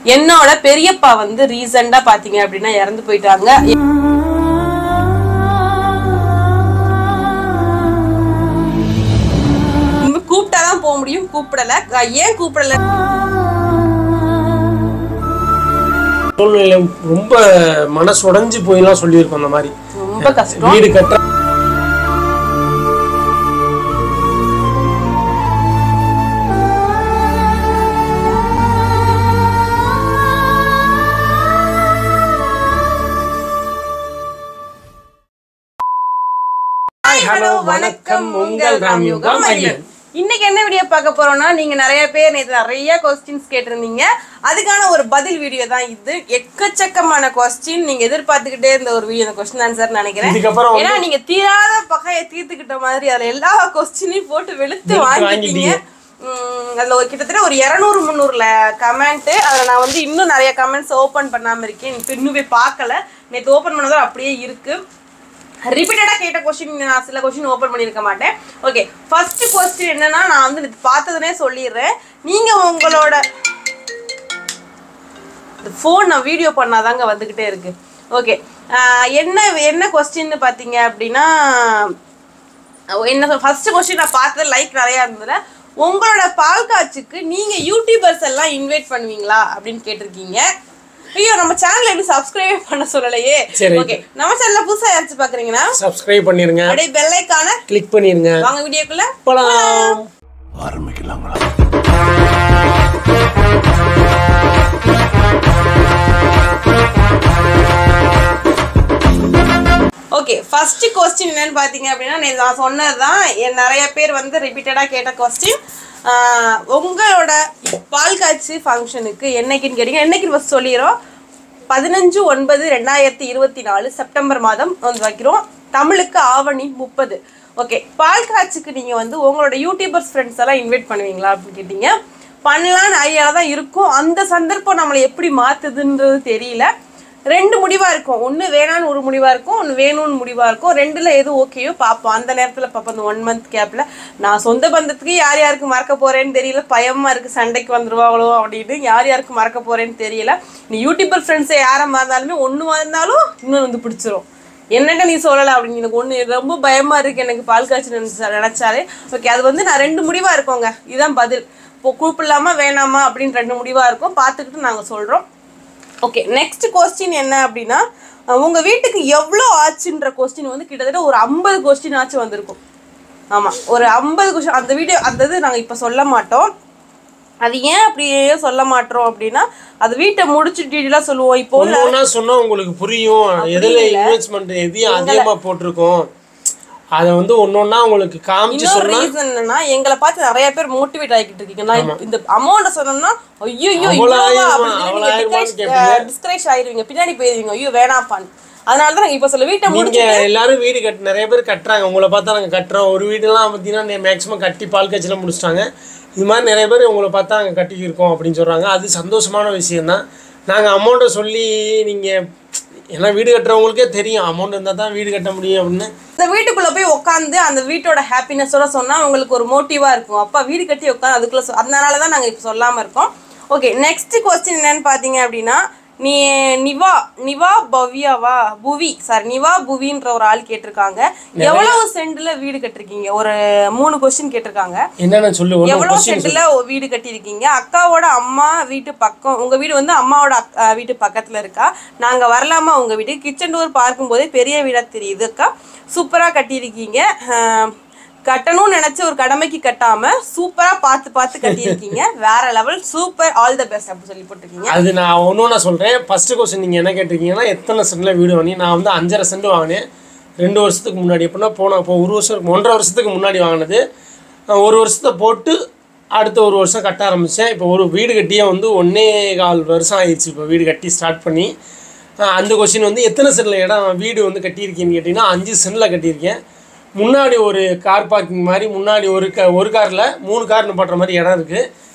என்னோட பெரியப்பா வந்து ரீசெண்டா பாத்தீங்க அப்படின்னா இறந்து போயிட்டாங்க கூப்பிட்டாதான் போக முடியும் கூப்பிடல ஏன் கூப்பிடல சூழ்நிலை ரொம்ப மனசு உடைஞ்சு போயெல்லாம் சொல்லியிருக்கோம் அந்த மாதிரி ரொம்ப கஷ்டம் வீடு கட்ட ஹாய் ஹலோ வணக்கம் உங்கள் ராம்யுகம் ஐயன் இன்னைக்கு என்ன வீடியோ பார்க்க போறோம்னா நீங்க நிறைய பேர் நேற்று நிறைய கொஸ்டின்ஸ் கேட்டிருந்தீங்க அதுக்கான ஒரு பதில் வீடியோ தான் இது எக்கச்சக்கமான கொஸ்டின் நீங்க எதிர்பார்த்துக்கிட்டே இருந்த ஒரு வீடியோ இந்த கொஸ்டின் ஆன்சர் நினைக்கிறேன் இதுக்கப்புறம் ஏன்னா நீங்க தீராத பகையை தீர்த்துக்கிட்ட மாதிரி அதுல எல்லா கொஸ்டினையும் போட்டு வெளுத்து வாங்கிட்டீங்க உம், அதுல ஒரு கிட்டத்தட்ட ஒரு இரநூறு முந்நூறுல கமெண்ட் அதுல நான் வந்து இன்னும் நிறைய கமெண்ட்ஸ் ஓபன் பண்ணாம இருக்கேன் இப்ப இன்னும் போய் பார்க்கல நேற்று ஓபன் பண்ணதும் அப்படியே இருக்கு ரிப்பீட்டடாக கேட்ட கொஸ்டின் நான் சில கொஸ்டின் ஓப்பன் பண்ணியிருக்க மாட்டேன் ஓகே ஃபர்ஸ்ட் கொஸ்டின் என்னன்னா நான் வந்து இது பார்த்ததுனே சொல்லிடுறேன் நீங்கள் உங்களோட ஃபோன் நான் வீடியோ பண்ணாதாங்க வந்துக்கிட்டே இருக்கு ஓகே என்ன என்ன கொஸ்டின்னு பார்த்தீங்க அப்படின்னா அஹ் என்ன ஃபர்ஸ்ட் கொஸ்டின் நான் பார்த்தது லைக் நிறையா இருந்ததுல உங்களோட பால் காட்சிக்கு நீங்கள் யூடியூபர்ஸ் எல்லாம் இன்வைட் பண்ணுவீங்களா அப்படின்னு கேட்டிருக்கீங்க ஐயோ நம்ம சேனல் எப்படி சப்ஸ்கிரைப் பண்ண சொல்லலையே சரி. ஓகே நம்ம சேனல்ல புதுசா யாராச்சும் பாக்குறீங்கன்னா சப்ஸ்கிரைப் பண்ணிருங்க அப்படியே பெல் ஐக்கான கிளிக் பண்ணிருங்க வாங்க வீடியோக்குள்ள போலாம் ஓகே ஃபர்ஸ்ட் கொஸ்டின் என்னன்னு பாத்தீங்க அப்படின்னா நேத்து நான் சொன்னதுதான் என் நிறைய பேர் வந்து ரிப்பீட்டடா கேட்ட கொஸ்டின் உங்களோட பால் காய்ச்சி ஃபங்க்ஷனுக்கு என்னைக்குன்னு கேட்டீங்க என்னைக்கு ஃபஸ்ட் சொல்லிடுறோம் பதினஞ்சு ஒன்பது ரெண்டாயிரத்தி இருபத்தி நாலு செப்டம்பர் மாதம் வந்து வைக்கிறோம் தமிழுக்கு ஆவணி முப்பது ஓகே பால் காய்ச்சிக்கு நீங்கள் வந்து உங்களோட யூடியூபர்ஸ் ஃப்ரெண்ட்ஸ் எல்லாம் இன்வைட் பண்ணுவீங்களா அப்படின்னு கேட்டீங்க பண்ணலான்னு ஐடியா தான் இருக்கும் அந்த சந்தர்ப்பம் நம்மளை எப்படி மாற்றுதுன்றது தெரியல ரெண்டு முடிவா இருக்கும் ஒன்று வேணான்னு ஒரு முடிவா இருக்கும் ஒன்று வேணும்னு முடிவா இருக்கும் ரெண்டுல எது ஓகேயோ பார்ப்போம் அந்த நேரத்தில் பார்ப்போம் அந்த ஒன் மந்த் கேப்ல நான் சொந்த பந்தத்துக்கு யார் யாருக்கு மறக்க போறேன்னு தெரியல பயமா இருக்கு சண்டைக்கு வந்துருவாங்களோ அப்படின்னு யார் யாருக்கு மறக்க போறேன்னு தெரியல நீ யூடியூபர் ஃப்ரெண்ட்ஸை யாரை மறந்தாலுமே ஒன்று இருந்தாலும் இன்னும் வந்து பிடிச்சிரும் என்னட்ட நீ சொல்லலை அப்படின்னு எனக்கு ஒன்று ரொம்ப பயமா இருக்கு எனக்கு பால் காய்ச்சி நினைச்சா நினைச்சாலே ஓகே அது வந்து நான் ரெண்டு முடிவா இருக்கோங்க இதுதான் பதில் இப்போ கூப்பிடலாமா வேணாமா அப்படின்னு ரெண்டு முடிவா இருக்கும் பார்த்துக்கிட்டு நாங்கள் சொல்றோம் ஓகே நெக்ஸ்ட் கொஸ்டின் என்ன அப்படின்னா அஹ் உங்க வீட்டுக்கு எவ்வளோ ஆச்சுன்ற கொஸ்டின் வந்து கிட்டத்தட்ட ஒரு ஐம்பது கொஸ்டின் ஆச்சு வந்திருக்கும் ஆமா ஒரு ஐம்பது கொஸ்டின் அந்த வீடியோ அந்த இது நாங்கள் இப்போ சொல்ல மாட்டோம் அது ஏன் அப்படியே சொல்ல மாட்டோம் அப்படின்னா அது வீட்டை முடிச்சு டீட்டெயிலாக சொல்லுவோம் இப்போ வந்து ஒவ்வொன்றா சொன்னா உங்களுக்கு புரியும் எதுல இன்வெஸ்ட்மெண்ட் எதையும் அதிகமா போட்டிருக்கோம் அதை வந்து ஒன்னொன்னா உங்களுக்கு காமிச்சு இன்னொரு சொன்னா ரீசன் என்னன்னா எங்களை பார்த்து நிறைய பேர் மோட்டிவேட் ஆகிட்டு இருக்கீங்க நான் இப்ப இந்த அமௌண்ட் சொன்னோம்னா ஐயோ அவ்வளோ ஆயிரமா, அவ்வளோ ஆயிரமான்னு கேட்பீங்க. டிஸ்கரேஜ் ஆயிருவீங்க பின்னாடி போயிருவீங்க ஐயோ வேணாப்பான்னு அதனால தான் நாங்கள் இப்போ சொல்ல வீட்டை முடிச்சு நீங்க எல்லாரும் வீடு கட்டு நிறைய பேர் கட்டுறாங்க உங்களை பார்த்தா நாங்க கட்டுறோம் ஒரு வீடெல்லாம் பார்த்தீங்கன்னா மேக்ஸிமம் கட்டி பால் காய்ச்சலாம் முடிச்சிட்டாங்க இது மாதிரி நிறைய பேர் உங்களை பார்த்தா நாங்கள் கட்டிக்கிருக்கோம் அப்படின்னு சொல்றாங்க அது சந்தோஷமான விஷயம்தான் நாங்கள் அமௌண்ட்டை சொல்லி நீங்க ஏன்னா வீடு கட்டுறவங்களுக்கே தெரியும் அமௌண்ட் இருந்தால் தான் வீடு கட்ட முடியும் அப்படின்னு இந்த வீட்டுக்குள்ள போய் உட்காந்து அந்த வீட்டோட ஹாப்பினஸோட சொன்னா உங்களுக்கு ஒரு மோட்டிவா இருக்கும் அப்பா வீடு கட்டி உட்காந்து அதுக்குள்ள சொ- அதனால தான் நாங்க இப்போ சொல்லாம இருக்கோம் ஓகே நெக்ஸ்ட் கொஸ்டின் என்னன்னு பாத்தீங்க அப்படின்னா நீ நிவா நிவா பவ்யாவா புவி சாரி நிவா புவின்ற ஒரு ஆள் கேட்டிருக்காங்க எவ்வளவு சென்ட்ல வீடு கட்டிருக்கீங்க ஒரு மூணு கொஸ்டின் கேட்டிருக்காங்க என்னென்ன சொல்லு ஒன்று எவ்வளவு சென்ட்ல வீடு கட்டியிருக்கீங்க அக்காவோட அம்மா வீட்டு பக்கம் உங்க வீடு வந்து அம்மாவோட அக்- அஹ் வீட்டு பக்கத்துல இருக்கா நாங்க வரலாமா உங்க வீடு கிச்சன் டோர் பார்க்கும்போதே பெரிய வீடா தெரியுது அக்கா சூப்பரா கட்டியிருக்கீங்க அஹ், கட்டணும்னு நினைச்ச ஒரு கடமைக்கு கட்டாம சூப்பரா பார்த்து பார்த்து கட்டியிருக்கீங்க வேற level super all the best அப்படி சொல்லி போட்டிருக்கீங்க அது நான் ஒன்று ஒன்றா சொல்கிறேன் ஃபஸ்ட்டு கொஸ்டின் நீங்கள் என்ன கேட்டிருக்கீங்கன்னா எத்தனை சென்டில் வீடு வாங்கி நான் வந்து அஞ்சரை சென்ட் வாங்கினேன் ரெண்டு வருஷத்துக்கு முன்னாடி எப்படின்னா போன இப்போ ஒரு வருஷம் இருக்கும் ஒன்றரை வருஷத்துக்கு முன்னாடி வாங்கினது அஹ் ஒரு வருஷத்தை போட்டு அடுத்த ஒரு வருஷம் கட்ட ஆரம்பித்தேன் இப்போ ஒரு வீடு கட்டியே வந்து ஒன்றே கால் வருஷம் ஆயிடுச்சு இப்போ வீடு கட்டி ஸ்டார்ட் பண்ணி அஹ் அந்த கொஸ்டின் வந்து எத்தனை சென்டில் இடம் வீடு வந்து கட்டியிருக்கீங்கன்னு கேட்டிங்கன்னா அஞ்சு சென்டில் கட்டியிருக்கேன் முன்னாடி ஒரு கார் பார்க்கிங் மாதிரி முன்னாடி ஒரு க ஒரு காரில் மூணு கார் நிப்பாட்டுற மாதிரி இடம் இருக்குது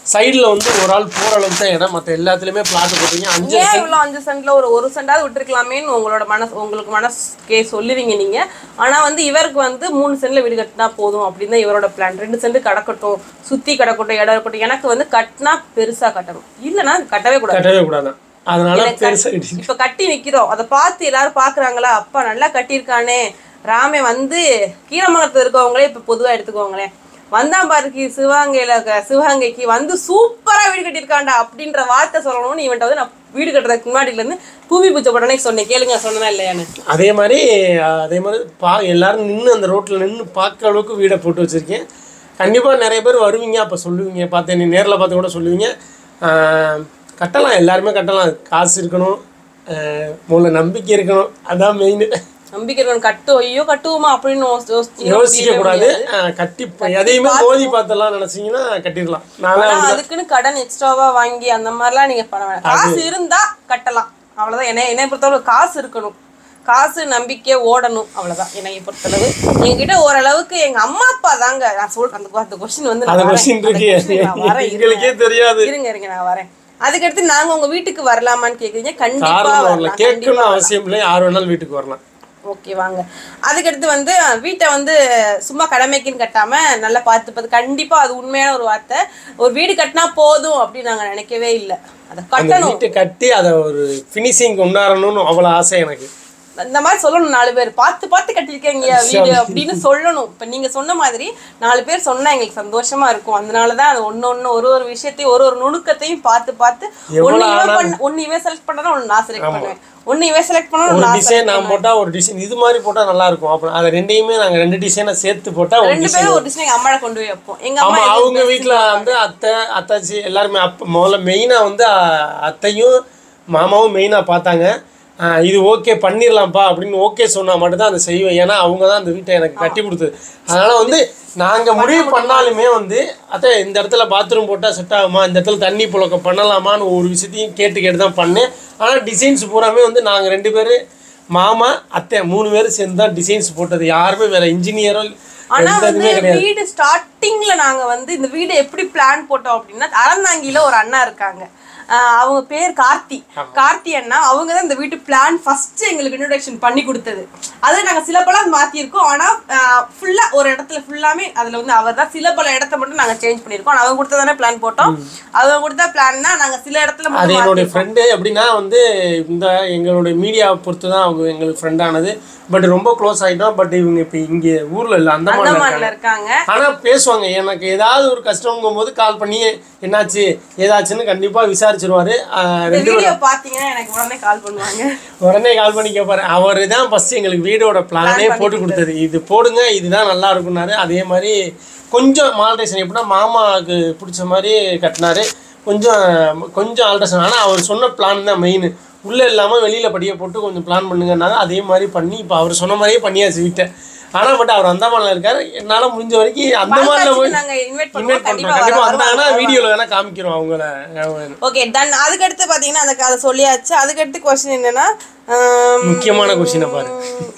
சைடில் வந்து ஒரு ஆள் போகிற அளவுக்கு தான் இடம் மற்ற எல்லாத்துலேயுமே பிளாட் போட்டீங்க அஞ்சு ஏன் இவ்வளோ அஞ்சு சென்ட்ல ஒரு ஒரு சென்டாவது விட்டுருக்கலாமேன்னு உங்களோட மனசு உங்களுக்கு மனசுக்கே சொல்லுவீங்க நீங்க ஆனா வந்து இவருக்கு வந்து மூணு சென்ட்ல வீடு கட்டினா போதும் அப்படின்னு தான் இவரோட பிளான் ரெண்டு சென்ட் கிடக்கட்டும் சுத்தி கிடக்கட்டும் இடம் இருக்கட்டும் எனக்கு வந்து கட்டினா பெருசா கட்டணும் இல்லைன்னா கட்டவே கூடாது கட்டவே கூடாது அதனால பெருசாக இப்ப கட்டி நிக்கிறோம் அதை பார்த்து எல்லாரும் பாக்குறாங்களா அப்பா நல்லா கட்டியிருக்கானே ராமே வந்து கீரமங்கலத்துல இருக்கவங்களே இப்ப பொதுவா எடுத்துக்கோங்களேன் வந்தான் பாருக்கு சிவகங்கையில இருக்க- சிவகங்கைக்கு வந்து சூப்பரா வீடு கட்டியிருக்காண்டா அப்படின்ற வார்த்தை சொல்லணும்னு இவன்ட்ட வந்து நான் வீடு கட்டுறதுக்கு முன்னாடில இருந்து பூமி பூஜை போட்டோன்னே சொன்னேன் கேளுங்க சொன்னா இல்லையான்னு அதே மாதிரி அஹ், அதே மாதிரி பா எல்லாரும் நின்று அந்த ரோட்டில் நின்று பார்க்குற அளவுக்கு வீடை போட்டு வச்சுருக்கேன் கண்டிப்பாக நிறைய பேர் வருவீங்க அப்போ சொல்லுவீங்க பார்த்து நீ நேரில் பார்த்து கூட சொல்லுவீங்க அஹ், கட்டலாம் எல்லாருமே கட்டலாம் காசு இருக்கணும் அஹ், முதல்ல நம்பிக்கை இருக்கணும் அதான் மெயின் நம்பிக்கை இருக்கணும் கட்டு ஐயோ கட்டுவோமா அப்படின்னு யோசி- யோசிச்சு யோசிக்க கூடாது அஹ், கட்டி இப்ப எதையுமே மோதி பார்த்தலாம் நினச்சிங்கன்னா கட்டிடலாம் நான் ஆனா அதுக்குன்னு கடன் எக்ஸ்ட்ராவா வாங்கி அந்த மாதிரிலாம் நீங்க பண்ண வேணாம் காசு இருந்தா கட்டலாம் அவ்வளவுதான் என்ன என்னை பொறுத்தளவு காசு இருக்கணும் காசு நம்பிக்கை ஓடணும் அவ்வளவுதான் என்னை பொறுத்தளவு எங்ககிட்ட ஓரளவுக்கு எங்க அம்மா அப்பா தாங்க நான் சொல் அந்த அந்த கொஸ்டின் வந்து நான் அந்த வரேன். கொஸ்டின் அந்த இருக்கு question நான் வரேன், இருங்க. எங்களுக்கே தெரியாது இருங்க இருங்க நான் வரேன் அதுக்கடுத்து நாங்க உங்க வீட்டுக்கு வரலாமான்னு கேக்குறீங்க கண்டிப்பா காரணம் வரல வரலாம் கேட்கணும்னு அவசியம் இல்லை யார் வேணாலும் வீட்டுக்கு வரலாம் ஓகே வாங்க அதுக்கடுத்து வந்து அஹ், வீட்டை வந்து சும்மா கடமைக்குன்னு கட்டாம நல்லா பார்த்து பார்த்து கண்டிப்பா அது உண்மையான ஒரு வார்த்தை ஒரு வீடு கட்டினா போதும் அப்படின்னு நாங்க நினைக்கவே இல்லை அதை அந்த கட்டணும் வீட்டை கட்டி அதை ஒரு ஃபினிஷிங் கொண்டாடணும்னு அவ்வளோ ஆசை எனக்கு இந்த மாதிரி சொல்லணும் நாலு பேர் பார்த்து பார்த்து கட்டியிருக்கீங்க வீடு அப்படின்னு சொல்லணும் இப்ப நீங்க சொன்ன மாதிரி நாலு பேர் சொன்னா எங்களுக்கு சந்தோஷமா இருக்கும் அதனாலதான் அது ஒண்ணு ஒண்ணு ஒரு ஒரு விஷயத்தையும் ஒரு ஒரு நுணுக்கத்தையும் பார்த்து பார்த்து ஒண்ணு இவன் பண்ண ஒண்ணு இவன் செலக்ட் பண்ணா ஒண்ணு நான் செலக்ட் பண்ணுவேன் ஒண்ணு இவன் செலக்ட் பண்ணா ஒரு ஒண்ணு நான் டிசைன் நான் போட்டா ஒரு டிசைன் இது மாதிரி போட்டா நல்லா இருக்கும் அப்புறம் அதை ரெண்டையுமே நாங்க ரெண்டு டிசைனை சேர்த்து போட்டா ஒரு ரெண்டு பேரும் ஒரு டிசைன் எங்க அம்மாவை கொண்டு போய் வைப்போம் எங்க அம்மா ஆமா எது அவங்க best வீட்ல வந்து அத்தை அத்தாச்சி எல்லாருமே அப்ப முதல்ல மெயினா வந்து அ- அத்தையும் மாமாவும் மெயினா பார்த்தாங்க ஆஹ் இது ஓகே பண்ணிடலாம்ப்பா அப்படின்னு ஓகே சொன்னா மட்டும்தான் அதை செய்வேன் ஏன்னா அவங்க தான் அந்த வீட்டை எனக்கு கட்டி கொடுத்தது அதனால வந்து நாங்க முடிவு பண்ணாலுமே வந்து அத்தை இந்த இடத்துல பாத்ரூம் போட்டா செட் ஆகுமா இந்த இடத்துல தண்ணி புழக்கம் பண்ணலாமான்னு ஒரு விஷயத்தையும் கேட்டு கேட்டு தான் பண்ணேன் ஆனா டிசைன்ஸ் பூராமே வந்து நாங்க ரெண்டு பேரும் மாமா அத்தை மூணு பேரும் சேர்ந்து தான் டிசைன்ஸ் போட்டது யாருமே வேற இன்ஜினியரோ ஆனா எந்த வந்து இதுவுமே கிடையாது வீடு ஸ்டார்டிங்ல நாங்க வந்து இந்த வீடு எப்படி பிளான் போட்டோம் அப்படின்னா அறந்தாங்கில ஒரு அண்ணா இருக்காங்க ஆஹ் அவங்க பேர் கார்த்தி கார்த்தி அண்ணா அவங்க தான் இந்த வீட்டு பிளான் ஃபர்ஸ்ட் எங்களுக்கு இன்ட்ரடக்ஷன் பண்ணி கொடுத்தது அது நாங்க சில பலம் மாத்திருக்கோம் ஆனா ஃபுல்லா ஒரு இடத்துல ஃபுல்லாமே அதுல வந்து அவர் தான் சில பல இடத்த மட்டும் நாங்க சேஞ்ச் பண்ணிருக்கோம் ஆனா அவங்க கொடுத்ததானே பிளான் போட்டோம் அவங்க கொடுத்த பிளான் தான் நாங்க சில இடத்துல அது மட்டும் என்னுடைய ஃப்ரெண்டு எப்படின்னா வந்து இந்த எங்களுடைய மீடியாவை பொறுத்து தான் அவங்க எங்களுக்கு ஃப்ரெண்ட் ஆனது பட் ரொம்ப க்ளோஸ் ஆகிட்டோம் பட் இவங்க இப்போ இங்கே ஊரில் இல்லை அந்தமான்ல அந்தமான்ல இருக்காங்க இருக்காங்க ஆனால் பேசுவாங்க எனக்கு ஏதாவது ஒரு கஷ்டங்கும் போது கால் பண்ணி என்னாச்சு ஏதாச்சுன்னு கண்டிப்பாக விசாரிச்சிருவாரு ஆஹ் இந்த ரெண்டு வீடியோ பாத்தீங்கன்னா எனக்கு உடனே கால் பண்ணுவாங்க உடனே கால் பண்ணி கேட்பாரு அவர் தான் ஃபஸ்ட்டு எங்களுக்கு வீடோட பிளானே போட்டு கொடுத்தது இது போடுங்க இதுதான் நல்லா இருக்கும்னாரு அதே மாதிரி கொஞ்சம் மால்ட்ரேஷன் எப்படின்னா மாமாவுக்கு பிடிச்ச மாதிரி கட்டினாரு கொஞ்சம் கொஞ்சம் ஆல்ட்ரேஷன் ஆனால் அவர் சொன்ன பிளான் தான் மெயின் உள்ளே இல்லாமல் வெளியில் படியை போட்டு கொஞ்சம் பிளான் பண்ணுங்கன்னாங்க அதே மாதிரி பண்ணி இப்போ அவர் சொன்ன மாதிரியே பண்ணியாச்சு வீட்டை ஆனால் பட் அவர் அந்தமானில் இருக்காரு என்னால் முடிஞ்ச வரைக்கும் அந்தமானில் போய் நாங்க இன்வைட் இன்வைட் பண்ணுவோம் பண்ணுறோம் கண்டிப்பா கண்டிப்பாக வர- வந்தாங்கன்னா வருவாங்க. வீடியோவில் வேணால் காமிக்கிறோம் அவங்கள ஓகே டன் அதுக்கடுத்து பார்த்தீங்கன்னா அந்த அதை சொல்லியாச்சு அதுக்கடுத்து கொஸ்டின் என்னன்னா ஆம், முக்கியமான கொஷினை பாரு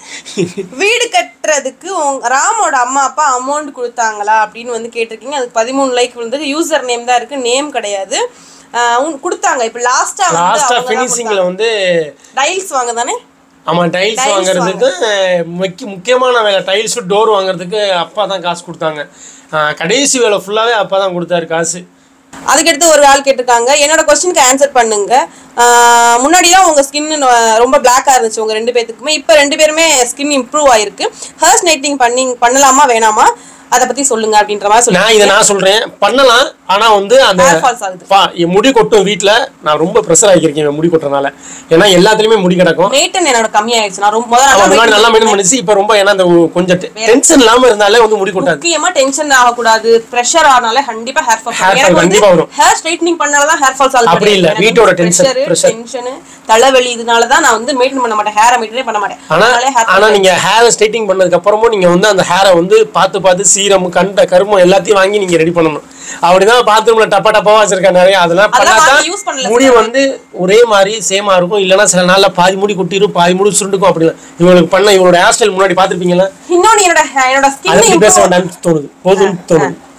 வீடு கட்டுறதுக்கு உங்க ராமோட அம்மா அப்பா அமௌண்ட் கொடுத்தாங்களா அப்படின்னு வந்து கேட்டிருக்கீங்க அதுக்கு பதிமூணு லைக் வந்து யூசர் நேம் தான் இருக்கு நேம் கிடையாது ஆஹ் உன் கொடுத்தாங்க இப்போ லாஸ்டா வந்து லாஸ்ட்டாக ஃபினிஷிங்கில் வந்து டைல்ஸ் வாங்க தானே ஆமா டைல்ஸ் வாங்குறதுக்கு முக்கிய முக்கியமான வேலை டைல்ஸு டோர் வாங்குறதுக்கு அப்பா தான் காசு கொடுத்தாங்க ஆஹ் கடைசி வேலை ஃபுல்லாவே அப்பா தான் கொடுத்தாரு காசு அதுக்கடுத்து ஒரு ஆள் கேட்டிருக்காங்க என்னோட கொஸ்டினுக்கு ஆன்சர் பண்ணுங்க ஆஹ் முன்னாடி தான் உங்க ஸ்கின் ரொம்ப பிளாக்கா இருந்துச்சு உங்க ரெண்டு பேத்துக்குமே இப்போ ரெண்டு பேருமே ஸ்கின் இம்ப்ரூவ் ஆயிருக்கு ஹேர் ஸ்னைட்டிங் பண்ணி பண்ணலாமா வேணாமா அதை பத்தி சொல்லுங்க அப்படின்ற மாதிரி சொல்லுங்க நான் இதை நான் சொல்றேன் பண்ணலாம் ஆனா வந்து அந்த ஹேர் ஃபால்ஸ் ஆகுது பா என் முடி கொட்டும் வீட்ல நான் ரொம்ப ப்ரெஷர் ஆகியிருக்கேன் என் முடி கொட்டுறதுனால ஏன்னா எல்லாத்துலயுமே முடி கிடக்கும் மெயின்டன் என்னோட கம்மியாயிடுச்சு நான் ரொம்ப முதல்ல அவன் நல்லா முன்னாடி நல்லா மெயின்டைன் பண்ணிச்சு இப்போ ரொம்ப ஏன்னா அந்த கொஞ்சம் டென்ஷன் இல்லாம இருந்தாலே வந்து முடி கொட்டாது முக்கியமா டென்ஷன் ஆகக்கூடாது ப்ரெஷர் ஆனாலே கண்டிப்பா ஹேர் ஃபால் Hair fall எனக்கு வந்து கண்டிப்பா வரும். ஹேர் ஸ்ட்ரைட்னிங் பண்ணாலதான் ஹேர் ஃபால்ஸ் ஆகுது அப்படி இல்ல, வீட்டோட tension, pressure. டென்ஷன் தலைவலி இதனால தான் நான் வந்து மெயின்டைன் பண்ண மாட்டேன் ஹேரை மெயின்டைன் பண்ண மாட்டேன் ஆனா அதனாலே hair ஆனா நீங்க ஹேர் ஸ்ட்ரைட்டிங் பண்ணதுக்கு அப்புறமும் நீங்க வந்து அந்த ஹேரை வந்து பார்த்து பார்த்து சீரம் கண்ட கருமம் எல்லாத்தையும் வாங்கி நீங்க ரெடி பண்ணணும் அப்படிதான் பாத்ரூம்ல டப்பா டப்பாவா வச்சிருக்கேன் நிறைய அதெல்லாம் அதெல்லாம் பண்ணாதான் வாங்கி use பண்ணல முடி வந்து ஒரே மாதிரி சேமா இருக்கும் இல்லைன்னா சில நாள்ல பாதி முடி கொட்டிரும் பாதி முடி சுருண்டுக்கும் அப்படி இல்லை. இவங்களுக்கு பண்ண இவங்களோட ஹேர் ஸ்டைல் முன்னாடி பார்த்திருப்பீங்களா இன்னொன்னு என்னோட என்னோட அதை பத்தி பேச ஸ்கின் வேண்டாம்னு தோணுது போதும்னு தோணுது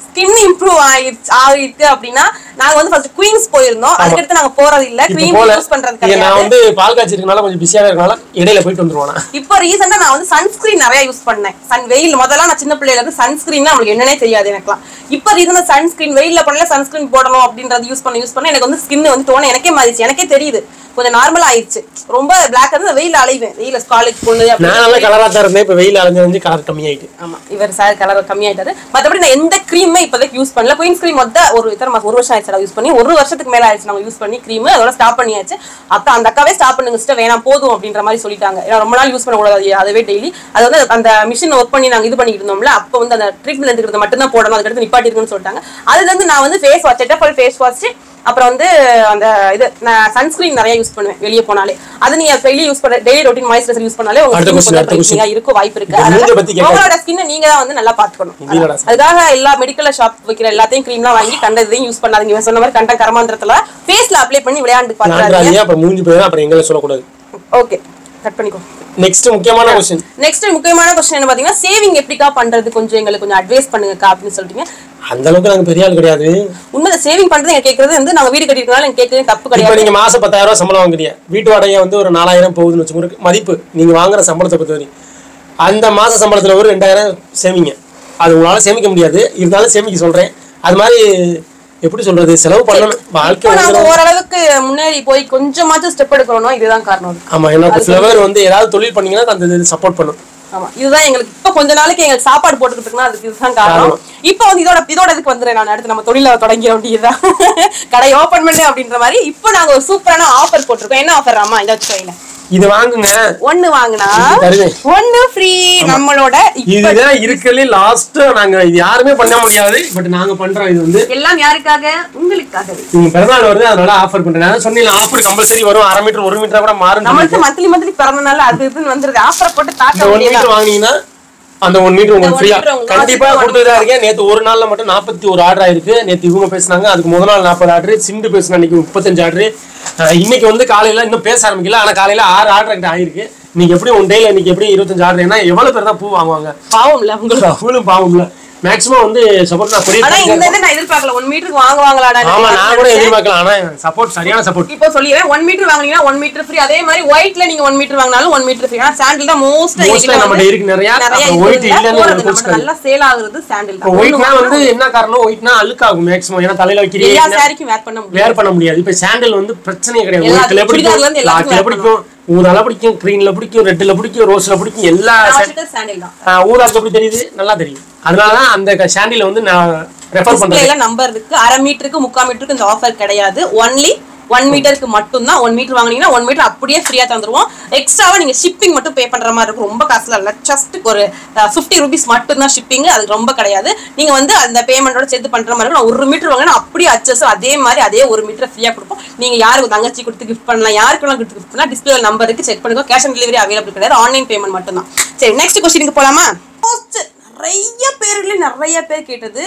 ஸ்கின் இம்ப்ரூவ் ஆயிடுச்சு ஆயிருக்கு அப்படின்னா நாங்க வந்து ஃபர்ஸ்ட் குயின்ஸ் போயிருந்தோம் அதுக்கடுத்து நாங்க போறது இல்ல இப்போ க்ரீம் போல யூஸ் பண்றது இங்க கிடையாது நான் வந்து பால் காய்ச்சிருக்கனால கொஞ்சம் பிஸியாக இருக்கனால இடையில போயிட்டு வந்துருவானா இப்போ ரீசெண்டா நான் வந்து சன்ஸ்கிரீன் நிறைய யூஸ் பண்ணேன் சன் வெயில் முதல்ல நான் சின்ன பிள்ளையில இருந்து சன்ஸ்கிரீன் நம்மளுக்கு என்னன்னே தெரியாது எனக்குலாம் இப்போ ரீசெண்டா சன்ஸ்கிரீன் வெயில்ல பண்ணல சன்ஸ்கிரீன் போடணும் அப்படின்றது யூஸ் பண்ண யூஸ் பண்ண எனக்கு வந்து ஸ்கின் வந்து டோன் எனக்கே மாறிச்சு எனக்கே தெரியுது கொஞ்சம் நார்மலா ஆயிடுச்சு ரொம்ப பிளாக் இருந்து வெயில அலைவேன் வெயில காலேஜ் போனது நான் நல்ல கலராக தான் இருந்தேன் இப்போ வெயில் அலைஞ்சு வந்து கலர் கம்மியாயிட்டு ஆமா இவர் சார் கலர் கம்மியாயிட்டாரு மத்தபடி நான் எந்த க்ரீமே இப்போதைக்கு யூஸ் பண்ணல குயின்ஸ் க்ரீம் மொத்த ஒரு இத்தனை மாசம் ஒரு வருஷம் ஆயிடுச்சு யூஸ் பண்ணி ஒரு வருஷத்துக்கு மேல ஆயிடுச்சு நாங்க யூஸ் பண்ணி க்ரீம் அதோட ஸ்டாப் பண்ணியாச்சு அப்ப அந்த அக்காவே ஸ்டாப் பண்ணுங்க சிஸ்டர் வேணாம் போதும் அப்படின்ற மாதிரி சொல்லிட்டாங்க ஏன்னா ரொம்ப நாள் யூஸ் பண்ணக்கூடாது அதுவே டெய்லி அது வந்து அந்த மிஷின் ஒர்க் பண்ணி நாங்க இது பண்ணிட்டு இருந்தோம்ல அப்போ வந்து அந்த ட்ரீட்மெண்ட் எடுக்கிறது மட்டும் தான் போடணும் அதுக்கடுத்து நிப்பாட்டி இருக்குன்னு சொல்லிட்டாங்க அதுல இருந்து நான் வந்து ஃபேஸ் வாஷ் எட்டப்பல் ஃபேஸ் வாஷ் அப்புறம் வந்து அந்த இது நான் சன்ஸ்கிரீன் நிறைய யூஸ் பண்ணுவேன் வெளியே போனாலே அது நீங்க டெய்லி யூஸ் பண்ண டெய்லி ரொட்டீன் மாய்ஸ்சரைசர் யூஸ் பண்ணாலே அடுத்த question, அடுத்த உங்களுக்கு question. இருக்கும் வாய்ப்பு இருக்கு இந்த அதனால மூஞ்ச பத்தி கேட்காத. உங்களோட ஸ்கின்னை நீங்க தான் வந்து நல்லா பாத்துக்கணும் இல்லடா சார். அதுக்காக எல்லா மெடிக்கல் ஷாப் வைக்கிற எல்லாத்தையும் க்ரீம்லாம் வாங்கி கண்டதையும் யூஸ் பண்ணாதீங்க இவன் சொன்ன மாதிரி கண்ட கர்மாந்திரத்துல ஃபேஸ்ல அப்ளை பண்ணி விளையாண்டு பாத்துறாதீங்க நான்றாதீங்க அப்புறம் மூஞ்சி போயிடும் அப்புறம் எங்களை சொல்லக்கூடாது ஓகே கட் பண்ணிக்கோ நெக்ஸ்ட் முக்கியமான கொஸ்டின் நெக்ஸ்ட் முக்கியமான கொஸ்டின் என்ன பாத்தீங்கன்னா சேவிங் எப்படிக்கா பண்றது கொஞ்சம் எங்களுக்கு கொஞ்சம் அட்வைஸ் பண்ணுங்கக்கா அப்படின்னு சொல்லிட்டீங்க அந்த அளவுக்கு நாங்க பெரிய ஆள் கிடையாது உண்மை சேவிங் பண்றது எங்க கேக்குறது வந்து நாங்க வீடு கட்டிருக்கனால எனக்கு கேட்கறது தப்பு இப்போ கிடையாது நீங்க மாசம் பத்தாயிரம் ரூபாய் சம்பளம் வாங்குறீங்க வீட்டு வாடகை வந்து ஒரு நாலாயிரம் போகுதுன்னு வச்சுக்கோங்க மதிப்பு நீங்க வாங்குற சம்பளத்தை பொறுத்த வரைக்கும் அந்த மாச சம்பளத்துல ஒரு ரெண்டாயிரம் சேமிங்க அது உங்களால சேமிக்க முடியாது இருந்தாலும் சேமிக்க சொல்றேன் அது மாதிரி எப்படி சொல்றது செலவு பண்ணணும் வாழ்க்கை இப்போ ஒரு நாங்க தடவை- ஓரளவுக்கு முன்னேறி போய் கொஞ்சமாச்சும் ஸ்டெப் எடுக்கணும் இதுதான் காரணம் அதுக்கு. ஆமா ஏன்னா ஃபிளவர் வந்து ஏதாவது தொழில் பண்ணீங்கன்னா அந்த சப்போர்ட் பண்ணும் ஆமா இதுதான் எங்களுக்கு இப்ப கொஞ்ச நாளைக்கு எங்களுக்கு சாப்பாடு போட்டுக்கிட்டு இருக்குன்னா அதுக்கு இதுதான் காரணம் இப்போ வந்து இதோட இதோட இதுக்கு வந்துடுறேன் நான் அடுத்து நம்ம தொழில தொடங்கிட வேண்டியதுதான் கடை ஓபன் பண்ணு அப்படின்ற மாதிரி இப்போ நாங்க ஒரு சூப்பரான ஆஃபர் போட்டிருக்கோம் என்ன ஆஃபர் ஆமா இதை வச்சு கையில இது வாங்குங்க ஒண்ணு வாங்கினா தருவேன் ஒண்ணு ஃப்ரீ நம்மளோட இப்ப இதுதான் இருக்கலே லாஸ்ட் நாங்க இது யாருமே பண்ண முடியாது பட் நாங்க பண்றோம் இது வந்து எல்லாம் யாருக்காக உங்களுக்காகவே நீங்க பிறநாள் வருது அதனால ஆஃபர் பண்றேன் நான் சொன்னீங்க ஆஃபர் கம்பல்சரி வரும் அரை மீட்டர் ஒரு மீட்டர் கூட மாறும் நம்மளுக்கு மந்த்லி மந்த்லி பிறந்தனால அது இதுன்னு வந்துருது ஆஃபரை போட்டு இந்த தாக்க ஒன் முடியாது மீட்டர் வாங்குனீங்கன்னா அந்த ஒன் மீட்டர் உங்களுக்கு one ஃப்ரீயா meter உங்களுக்கு கண்டிப்பா வாசிட்டு கொடுத்துதான் இருக்கேன் நேத்து ஒரு நாள்ல மட்டும் நாற்பத்தி ஒரு ஆர்டர் ஆயிருக்கு நேத்து இவங்க பேசுனாங்க அதுக்கு முதல் நாள் நாற்பது ஆர்டர் சிண்டு பேசுன அன்னைக்கு முப்பத்தஞ்சு ஆர்டர் இன்னைக்கு வந்து காலையில இன்னும் பேச ஆரம்பிக்கல ஆனா காலையில ஆறு ஆர்டர் கிட்ட ஆயிருக்கு நீங்க எப்படி ஒன் டேல இன்னைக்கு எப்படி இருபத்தஞ்சு ஆர்டர் ஏன்னா எவ்வளவு பேர் தான் பூ வாங்குவாங்க பாவம்ல உங்களுக்கு அவங்களும் பாவம்ல மேக்ஸிமம் வந்து சப்போர்ட் நான் ஆனா கொரியர் இந்த இதை நான் எதிர்பார்க்கல ஒன் மீட்டருக்கு வாங்குவாங்களாடா ஆமா நான் கூட எதிர்பார்க்கலாம் ஆனா சப்போர்ட் சரியான சப்போர்ட் இப்போ சொல்லிடுறேன் ஒன் மீட்டர் வாங்குனீங்கன்னா ஒன் மீட்டர் ஃப்ரீ அதே மாதிரி ஒயிட்ல நீங்க ஒன் மீட்டர் வாங்கினாலும் ஒன் மீட்டர் ஃப்ரீ ஆனா சாண்டில் தான் மோஸ்ட் Mostly நம்மகிட்ட இருக்கு நிறைய. அப்புறம் white இல்லைன்னு ஒரு question. நல்லா சேல் ஆகுறது சாண்டில் இப்போ தான் ஒயிட்னா வந்து என்ன காரணம் ஒயிட்னா அழுக்காகும் மேக்ஸிமம் ஏன்னா தலையில எல்லா வைக்கிறீங்க சாரிக்கும் வேர் பண்ண முடியும் வேர் பண்ண முடியாது இப்ப சாண்டல் வந்து பிரச்சனையே கிடையாது எல்லா- ஒயிட்ல சுடிதார்ல இருந்து பிடிக்கும் எல்லாத்துக்கும் பிளாக்ல wear பிடிக்கும் ஊதால பிடிக்கும் கிரீன்ல பிடிக்கும் ரெட்ல பிடிக்கும் ரோஸ்ல பிடிக்கும் எல்லா சாண்டில் தான் ஆஹ் ஊதாக்கு எப்படி தெரியுது நல்லா தெரியும் அதனாலதான் அந்த சாண்டில வந்து நான் ரெஃபர் பண்றேன் டிஸ்பிளேல நம்பர் இருக்கு அரை மீட்டருக்கு முக்கால் மீட்டருக்கு இந்த ஆஃபர் கிடையாது ஒன்லி ஒன் மீட்டருக்கு மட்டும் தான் ஒன் மீட்டர் வாங்குனீங்கன்னா ஒன் மீட்டர் அப்படியே ஃப்ரீயா தந்துருவோம் எக்ஸ்ட்ராவா நீங்க ஷிப்பிங் மட்டும் பே பண்ற மாதிரி இருக்கும் ரொம்ப காசுல இல்ல ஜஸ்ட் ஒரு ஃபிஃப்டி ருபீஸ் மட்டும் தான் ஷிப்பிங் அது ரொம்ப கிடையாது நீங்க வந்து அந்த பேமெண்டோட சேர்த்து பண்ற மாதிரி இருக்கும் நான் ஒரு மீட்டர் வாங்கினா அப்படியே அச்சஸ் அதே மாதிரி அதே ஒரு மீட்டர் ஃப்ரீயா கொடுப்போம் நீங்க யாருக்கு தங்கச்சி கொடுத்து கிஃப்ட் பண்ணலாம் யாருக்கெல்லாம் கொடுத்து கிஃப்ட் பண்ணலாம் டிஸ்பிளே நம்பர் இருக்கு செக் பண்ணிக்கோ கேஷ் ஆன் டெலிவரி அவைலபிள் கிடையாது ஆன்லைன் பேமெண்ட் மட்டும் தான் சரி நெக்ஸ்ட் கொஸ்டினுக்கு போலாமா Most நிறைய பேர்ல நிறைய பேர் கேட்டது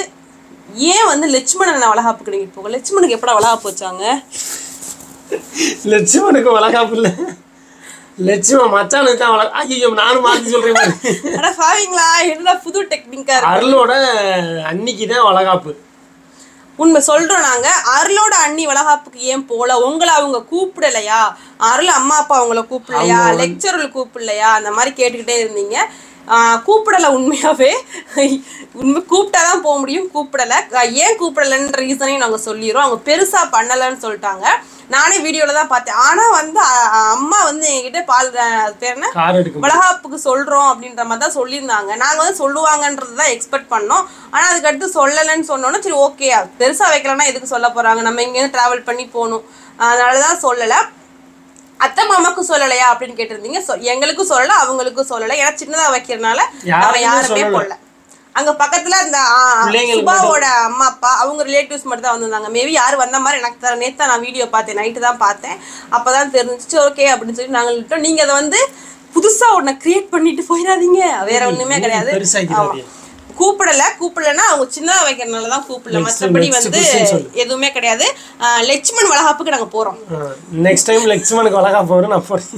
ஏன் வந்து லட்சுமணன் வளகாப்புக்கு நீங்க போக லட்சுமணுக்கு எப்படா வளகாப்பு வச்சாங்க லட்சுமணுக்கு வளகாப்பு இல்ல லட்சுமண் மச்சானுக்கு தான் வள ஐயோ நானும் மாத்தி சொல்றேன் பாரு. அட பாவீங்களா என்ன புது டெக்னிக்கா இருக்கு அருளோட அன்னைக்கு தான் வளகாப்பு உண்மை சொல்றோம் நாங்க அருளோட அண்ணி வளகாப்புக்கு ஏன் போல உங்களை அவங்க கூப்பிடலையா அருள் அம்மா அப்பா அவங்கள கூப்பிடலையா லெக்சரல் கூப்பிடலையா அந்த மாதிரி கேட்டுக்கிட்டே இருந்தீங்க ஆஹ் கூப்பிடல உண்மையாவே உண்மை கூப்பிட்டாதான் போக முடியும் கூப்பிடல அஹ் ஏன் கூப்பிடலன்ற ரீசனையும் நாங்க சொல்லிடுறோம் அவங்க பெருசா பண்ணலன்னு சொல்லிட்டாங்க நானே வீடியோல தான் பார்த்தேன் ஆனா வந்து அ- அ- அம்மா வந்து என்கிட்ட பால் அஹ் அது பேர் என்ன கார் எடுக்க வளகாப்புக்கு சொல்றோம் அப்படின்ற மாதிரி தான் சொல்லியிருந்தாங்க நாங்க வந்து சொல்லுவாங்கன்றது தான் எக்ஸ்பெக்ட் பண்ணோம் ஆனா அதுக்கு அடுத்து சொல்லலைன்னு சொன்னோன்னா சரி ஓகே பெருசா வைக்கலன்னா எதுக்கு சொல்ல போறாங்க நம்ம இங்கேருந்து டிராவல் பண்ணி போகணும் அதனால தான் சொல்லலை அத்தை மாமாக்கும் சொல்லலையா அப்படின்னு கேட்டிருந்தீங்க சொ- எங்களுக்கும் சொல்லல அவங்களுக்கும் சொல்லல ஏன்னா சின்னதா வைக்கிறதுனால அவன் யாரையுமே யாருமே சொல்லல. போடல அங்க பக்கத்துல அந்த ஆ, பிள்ளைங்களுக்கு சுபாவோட அம்மா அப்பா அவங்க ரிலேட்டிவ்ஸ் மட்டும் தான் வந்திருந்தாங்க மேபி யாரும் வந்த மாதிரி எனக்கு தர நேத்து நான் வீடியோ பார்த்தேன் நைட்டு தான் பார்த்தேன் அப்பதான் தெரிஞ்சிச்சு ஓகே அப்படின்னு சொல்லி நாங்கள் விட்டோம் நீங்க அதை வந்து புதுசா ஒன்ன கிரியேட் பண்ணிட்டு போயிடாதீங்க வேற ஒண்ணுமே கிடையாது பெருசாக்கிடாதீங்க. ஆமா. கூப்பிடல கூப்பிடலன்னா அவங்க சின்னதா வைக்கிறதுனால தான் கூப்பிடல Next, மற்றபடி next வந்து question சொல்லு. எதுவுமே கிடையாது ஆ, லட்சுமண் வளகாப்புக்கு நாங்க போறோம் நெக்ஸ்ட் டைம் லட்சுமணுக்கு வளகாப்பு வரும் நான் போறேன்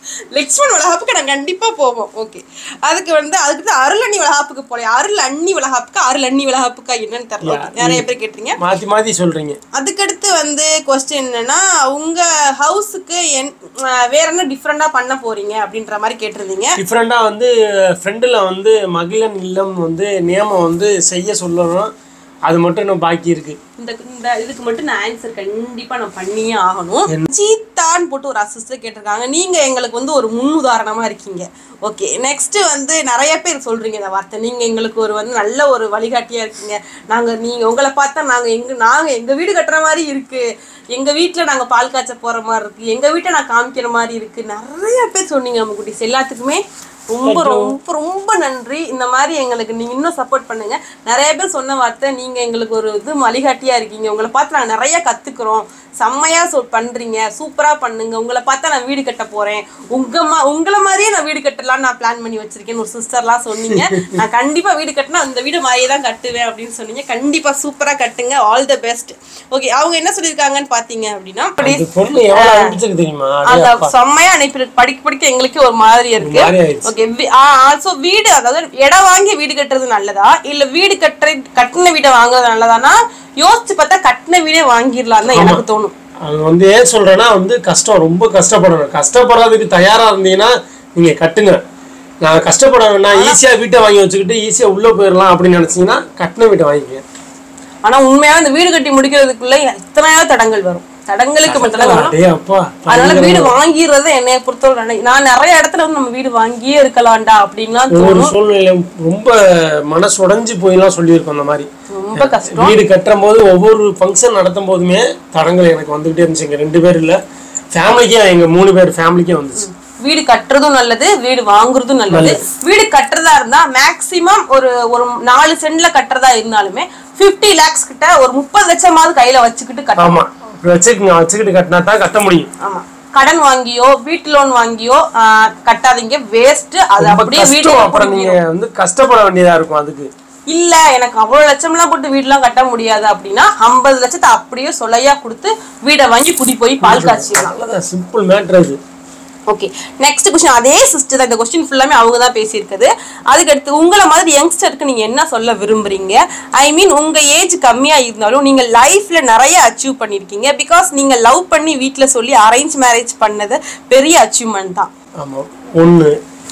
லக்ஷ்மண் வளகாப்புக்கு நான் கண்டிப்பா போவோம் ஓகே அதுக்கு வந்து அதுக்கு தான் அருள் அண்ணி வளகாப்புக்கு போல அருள் அண்ணி வளகாப்புக்கு அருள் அண்ணி வளகாப்புக்கா என்னன்னு தெரியல Okay, நிறைய பேர் கேட்டீங்க மாற்றி மாற்றி சொல்கிறீங்க அதுக்கடுத்து வந்து கொஸ்டின் என்னன்னா உங்க ஹவுஸுக்கு என் அஹ் வேற என்ன டிஃப்ரெண்டா பண்ண போறீங்க அப்படின்ற மாதிரி கேட்டிருந்தீங்க டிஃப்ரெண்ட்டாக வந்து ஃப்ரெண்டில் வந்து மகிழன் இல்லம் வந்து நியமம் வந்து செய்ய சொல்லணும் அது மட்டும் இன்னும் பாக்கி இருக்குது இந்த இந்த இதுக்கு மட்டும் நான் ஆன்சர் கண்டிப்பா நான் பண்ணியே ஆகணும் சீத்தான் போட்டு ஒரு அசிஸ்டர் கேட்டிருக்காங்க நீங்க எங்களுக்கு வந்து ஒரு முன் உதாரணமா இருக்கீங்க ஓகே நெக்ஸ்ட் வந்து நிறைய பேர் சொல்றீங்க இந்த வார்த்தை நீங்க எங்களுக்கு ஒரு வந்து நல்ல ஒரு வழிகாட்டியா இருக்கீங்க நாங்க நீங்க உங்களை பார்த்தா நாங்க எங்க நாங்க எங்க வீடு கட்டுற மாதிரி இருக்கு எங்க வீட்ல நாங்க பால் காய்ச்ச போற மாதிரி இருக்கு எங்க வீட்டை நான் காமிக்கிற மாதிரி இருக்கு நிறைய பேர் சொன்னீங்க நம்ம குட்டிஸ் எல்லாத்துக்குமே ரொம்ப ரொம்ப ரொம்ப நன்றி இந்த மாதிரி எங்களுக்கு நீங்க இன்னும் சப்போர்ட் பண்ணுங்க நிறைய பேர் சொன்ன வார்த்தை நீங்க எங்களுக்கு ஒரு இது வழிகாட்டியா இருக்கீங்க உங்களை பார்த்து நாங்க நிறைய கத்துக்கிறோம் செம்மையா சொல் பண்றீங்க சூப்பரா பண்ணுங்க உங்களை பார்த்தா நான் வீடு கட்ட போறேன் உங்க மா உங்களை மாதிரியே நான் வீடு கட்டலாம்னு நான் பிளான் பண்ணி வச்சிருக்கேன்னு ஒரு சிஸ்டர்லாம் சொன்னீங்க நான் கண்டிப்பா வீடு கட்டினா அந்த வீடு மாதிரியே தான் கட்டுவேன் அப்படின்னு சொன்னீங்க கண்டிப்பா சூப்பரா கட்டுங்க ஆல் த பெஸ்ட் ஓகே அவங்க என்ன சொல்லியிருக்காங்கன்னு பாத்தீங்க அப்படின்னா இந்த பொண்ணு எவ்வளோ அனுப்பிச்சிருக்கு தெரியுமா அந்த செம்மையா அனுப்பி படிக்க படிக்க எங்களுக்கு ஒரு மாதிரி இருக்கு மாதிரி ஆயிடுச்சு ஓகே ஆல்சோ வீடு அதாவது இடம் வாங்கி வீடு கட்டுறது நல்லதா இல்ல வீடு கட்டுற கட்டின வீடை வாங்குறது நல்லதானா யோசிச்சு பார்த்தா கட்டின வீடே வாங்கிடலாம் தான் எனக்கு தோணும் அது வந்து ஏன் சொல்றேன்னா வந்து கஷ்டம் ரொம்ப கஷ்டப்படணும் கஷ்டப்படுறதுக்கு தயாரா இருந்தீங்கன்னா நீங்க கட்டுங்க நான் கஷ்டப்பட வேணாம் ஈஸியா வீட்டை வாங்கி வச்சுக்கிட்டு ஈஸியா உள்ள போயிடலாம் அப்படின்னு நினைச்சீங்கன்னா கட்டின வீட்டை வாங்கிக்கங்க ஆனா உண்மையா இந்த வீடு கட்டி முடிக்கிறதுக்குள்ள எத்தனையோ தடங்கள் வரும் தடங்களுக்கு மட்டும் தான் வரும் அடே அப்பா அதனால வீடு வாங்கிடுறது என்னைய பொறுத்தவரை நினை- நான் நிறைய இடத்துல வந்து நம்ம வீடு வாங்கியே இருக்கலாம்டா அப்படின்லாம் ஒவ்வொரு தோணும் சூழ்நிலையில ரொம்ப மனசு உடைஞ்சு போயெல்லாம் சொல்லியிருக்கோம் அந்த மாதிரி ரொம்ப கஷ்டம் வீடு கட்டும் போது ஒவ்வொரு ஃபங்க்ஷன் நடத்தும் போதுமே தடங்கள் எனக்கு வந்துகிட்டே இருந்துச்சு எங்க ரெண்டு பேர் இல்ல ஃபேமிலிக்கே எங்க மூணு பேர் ஃபேமிலிக்கே வந்துச்சு வீடு கட்டுறதும் நல்லது வீடு வாங்குறதும் நல்லது வீடு கட்டுறதா இருந்தா மேக்சிமம் ஒரு ஒரு நாலு சென்ட்ல கட்டுறதா இருந்தாலுமே 50 லேக்ஸ் கிட்ட ஒரு முப்பது லட்சமாவது கையில வச்சுக்கிட்டு கட்டணும் ஆமா வச்சுக்கங்க வச்சுக்கிட்டு கட்டினா தான் கட்ட முடியும் ஆமா கடன் வாங்கியோ வீட்டு லோன் வாங்கியோ ஆஹ், கட்டாதீங்க வேஸ்ட் அது ரொம்ப அப்படியே வீடு கஷ்டம் அப்புறம் நீங்க வந்து கஷ்டப்பட வேண்டியதா இருக்கும் அதுக்கு இல்ல எனக்கு அவ்வளவு லட்சம்லாம் போட்டு வீடுலாம் கட்ட முடியாது அப்படின்னா ஐம்பது லட்சத்தை அப்படியே சொலையா கொடுத்து வீடை வாங்கி குடி போய் பால் காய்ச்சிடலாம் நல்லதான் சிம்பிள் மேட்ரு அது ஓகே நெக்ஸ்ட் கொஸ்டின் அதே சிஸ்டர் தான் இந்த கொஸ்டின் ஃபுல்லாமே அவங்க தான் பேசியிருக்குது அதுக்கடுத்து உங்களை மாதிரி யங்ஸ்டருக்கு நீங்க என்ன சொல்ல விரும்புறீங்க ஐ மீன் உங்க ஏஜ் கம்மியா இருந்தாலும் நீங்க லைஃப்ல நிறைய அச்சீவ் பண்ணிருக்கீங்க பிகாஸ் நீங்க லவ் பண்ணி வீட்ல சொல்லி அரேஞ்ச் மேரேஜ் பண்ணது பெரிய அச்சீவ்மெண்ட் தான் ஆமா ஒண்ணு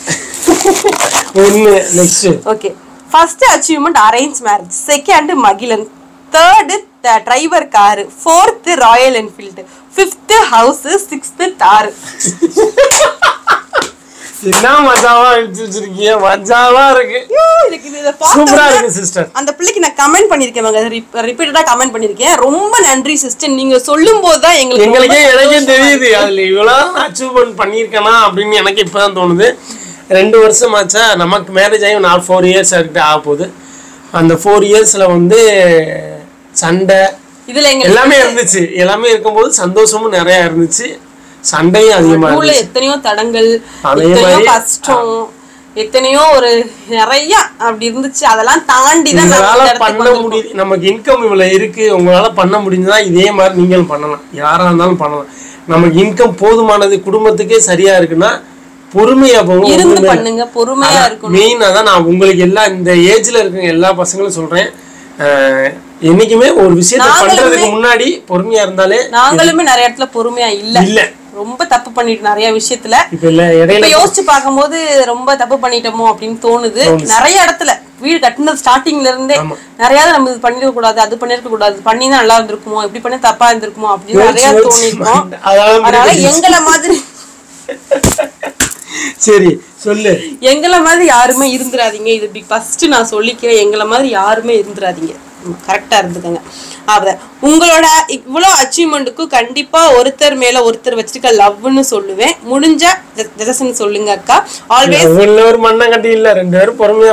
ஒண்ணு next okay first achievement arrange marriage second Magizhan third driver car fourth Royal Enfield fifth house sixth Thar என்ன மஜாவா அடிச்சு வச்சிருக்கீங்க மஜாவா இருக்கு ஐயோ, எனக்கு இது இதை சூப்பரா பார்த்தோன்னே இருக்கு சிஸ்டர் அந்த பிள்ளைக்கு நான் கமெண்ட் பண்ணிருக்கேன் ரிப்பீட்டடா கமெண்ட் பண்ணிருக்கேன் ரொம்ப நன்றி சிஸ்டர் நீங்க சொல்லும் போது தான் எங்களுக்கு எங்களுக்கே ரொம்ப எனக்கே தெரியுது அதுல இவ்வளவு அச்சீவ்மெண்ட் பண்ணியிருக்கேனா அப்படின்னு எனக்கு இப்பதான் தோணுது ரெண்டு வருஷம் ஆச்சா நமக்கு மேரேஜ் ஆகி நாலு ஃபோர் இயர்ஸ் கிட்ட ஆக போகுது அந்த ஃபோர் இயர்ஸ்ல வந்து சண்டை இதுல எங்க எல்லாமே இருந்துச்சு எல்லாமே இருக்கும்போது சந்தோஷமும் நிறைய இருந்துச்சு சண்டையும் அதிகமா ஊர்ல இருந்துச்சு எத்தனையோ தடங்கள் அதே எத்தனையோ மாதிரி- கஷ்டம் எத்தனையோ ஒரு நிறைய அப்படி இருந்துச்சு அதெல்லாம் தாண்டி தான் நம்ம உங்களால இந்த இடத்துக்கு பண்ண வந்திருக்கோம். முடியுது நமக்கு இன்கம் இவ்வளவு இருக்கு உங்களால பண்ண முடிஞ்சதா இதே மாதிரி நீங்களும் பண்ணலாம் யாரா இருந்தாலும் பண்ணலாம் நமக்கு இன்கம் போதுமானது குடும்பத்துக்கே சரியா இருக்குன்னா பொறுமையா போங்க இருந்து பண்ணுங்க பொறுமையா இருக்கணும் மெயின் அதான் நான் உங்களுக்கு எல்லா இந்த ஏஜ்ல இருக்க எல்லா பசங்களும் சொல்றேன் அஹ், என்னைக்குமே ஒரு விஷயத்த நாங்களுமே- பண்றதுக்கு முன்னாடி பொறுமையா இருந்தாலே நாங்களுமே நிறைய இடத்துல பொறுமையா இல்ல இல்ல ரொம்ப தப்பு பண்ணிட்டு நிறைய விஷயத்துல இப்ப இல்ல இடையில இப்ப யோசிச்சு பார்க்கும்போது ரொம்ப தப்பு பண்ணிட்டோமோ அப்படின்னு தோணுது நிறைய இடத்துல வீடு கட்டினது ஸ்டார்டிங்ல இருந்தே நிறைய நம்ம இது பண்ணிருக்க கூடாது அது பண்ணிருக்க கூடாது பண்ணி தான் நல்லா இருந்திருக்குமோ இப்படி பண்ணி தப்பா இருந்திருக்குமோ அப்படின்னு நிறைய யோசிச்சு தோணிருக்கோம் அதாவது அதனால எங்களை மாதிரி சரி சொல்லு எங்களை மாதிரி யாருமே இருந்துராதீங்க இது பிக் ஃபர்ஸ்ட் நான் சொல்லிக்கிறேன் எங்களை மாதிரி யாருமே இருந்துராதீங்க கரெக்டா இருந்துக்கங்க அத உங்களோட இவ்வளோ அச்சீவ்மெண்ட்டுக்கும் கண்டிப்பா ஒருத்தர் மேல ஒருத்தர் வச்சிருக்க லவ்னு சொல்லுவேன் முடிஞ்ச ஜெசன் சொல்லுங்க அக்கா ஆல்வேஸ் ஒண்ணு ஒரு மண்ணம் கட்டி இல்ல ரெண்டு பேரும் பொறுமையா